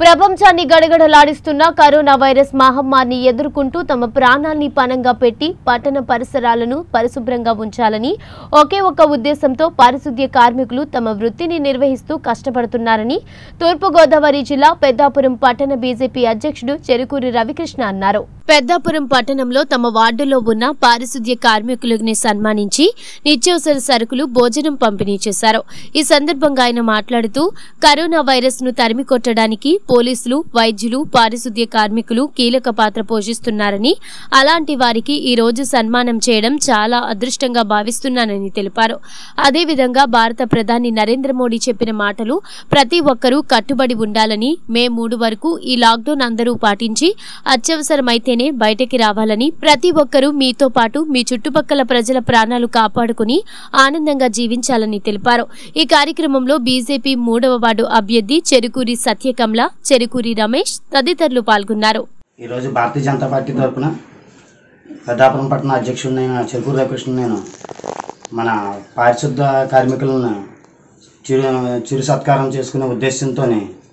ప్రపంచాన్ని గడగడలాడిస్తున్న corona virus మహమ్మారిని ఎదుర్కొంటూ తమ ప్రాణాల్ని పణంగా పెట్టి పట్టణ పరిసరాలను పరిశుభ్రంగా ఉంచాలని ఒకే ఒక ఉద్దేశంతో పారిశుద్ధ్య కార్మికులు తమ వృత్తిని నిర్వహిస్తూ కష్టపడుతున్నారని తూర్పుగోదావరి జిల్లా పెద్దాపురం పట్టణ బీజేపీ అధ్యక్షుడు చెరుకూరి రవికృష్ణ అన్నారు పెద్దాపురం పట్టణంలో తమ వార్డులో ఉన్న పారిశుద్ధ్య కార్మికులని సన్మానించి నిత్యావసర సరుకులు భోజనం పంపిణీ చేశారు ఈ సందర్భంగా ఆయన మాట్లాడుతూ కరోనా వైరస్ ను తరిమి కొట్టడానికి పోలీసులు వైద్యులు పారిశుద్ధ్య కార్మికులు కీలక పాత్ర పోషిస్తున్నారని అలాంటి వారికి ఈ రోజు సన్మానం చేయడం చాలా అదృష్టంగా భావిస్తున్నానని తెలిపారు అదేవిధంగా భారత ప్రధాని నరేంద్ర మోడీ చెప్పిన మాటలు ప్రతి ఒక్కరూ కట్టుబడి ఉండాలని మే మూడు వరకు ఈ లాక్డౌన్ అందరూ పాటించి అత్యవసరమైతేనే బయటకి రావాలని ప్రతి ఒక్కరూ మీతో పాటు మీ చుట్టుపక్కల ప్రజల ప్రాణాలు కాపాడుకుని ఆనందంగా జీవించాలని తెలిపారు ఈ కార్యక్రమంలో బీజేపీ మూడవ వార్డు అభ్యర్థి చెరుకూరి సత్యకమల చెరుకూరి రమేష్ తదితరులు పాల్గొన్నారు ఈరోజు భారతీయ జనతా పార్టీ తరఫున పెద్దాపురం పట్టణ అధ్యక్షుడు నేను చెరుకూరు రామకృష్ణ నేను మన పారిశుద్ధ కార్మికులను చిరు చిరు సత్కారం చేసుకునే ఉద్దేశంతో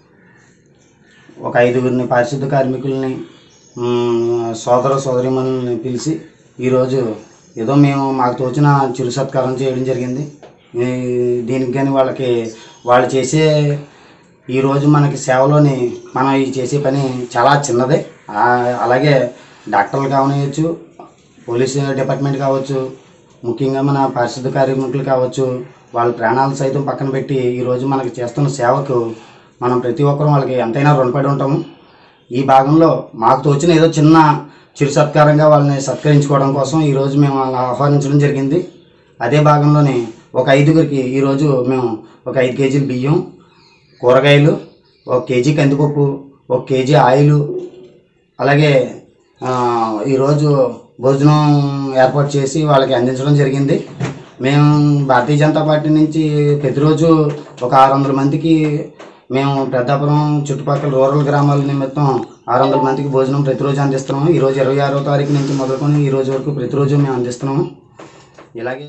ఒక ఐదుగురిని పారిశుద్ధ కార్మికుల్ని మ్, సోదర సోదరిమణుల్ని పిలిచి ఈరోజు ఏదో మేము మాకు తోచిన చిరు సత్కారం చేయడం జరిగింది ఈ- దీనికి కానీ వాళ్ళకి వాళ్ళు చేసే ఈరోజు మనకి సేవలోని మనం ఈ చేసే పని చాలా చిన్నదే ఆ, అలాగే డాక్టర్లు కావనవచ్చు పోలీస్ డిపార్ట్మెంట్ కావచ్చు ముఖ్యంగా మన పారిశుద్ధ కార్మికులు కావచ్చు వాళ్ళ ప్రాణాలు సైతం పక్కన పెట్టి ఈరోజు మనకి చేస్తున్న సేవకు మనం ప్రతి ఒక్కరూ వాళ్ళకి ఎంతైనా రుణపడి ఉంటాము ఈ భాగంలో మాకు తోచిన ఏదో చిన్న చిరు సత్కారంగా వాళ్ళని సత్కరించుకోవడం కోసం ఈరోజు మేము వాళ్ళని ఆహ్వానించడం జరిగింది అదే భాగంలోనే ఒక ఐదుగురికి ఈరోజు మేము ఒక ఐదు కేజీలు బియ్యం కూరగాయలు ఒక కేజీ కందిపప్పు ఒక కేజీ ఆయిలు అలాగే ఆ, ఈరోజు భోజనం ఏర్పాటు చేసి వాళ్ళకి అందించడం జరిగింది మేము భారతీయ జనతా పార్టీ నుంచి ప్రతిరోజు ఒక ఆరు వందల మందికి మేము పెద్దాపురం చుట్టుపక్కల రూరల్ గ్రామాల నిమిత్తం ఆరు వందల మందికి భోజనం ప్రతిరోజు అందిస్తున్నాము ఈరోజు ఇరవై ఆరో తారీఖు నుంచి మొదలుకొని ఈ రోజు వరకు ప్రతిరోజు మేము అందిస్తున్నాము ఇలాగే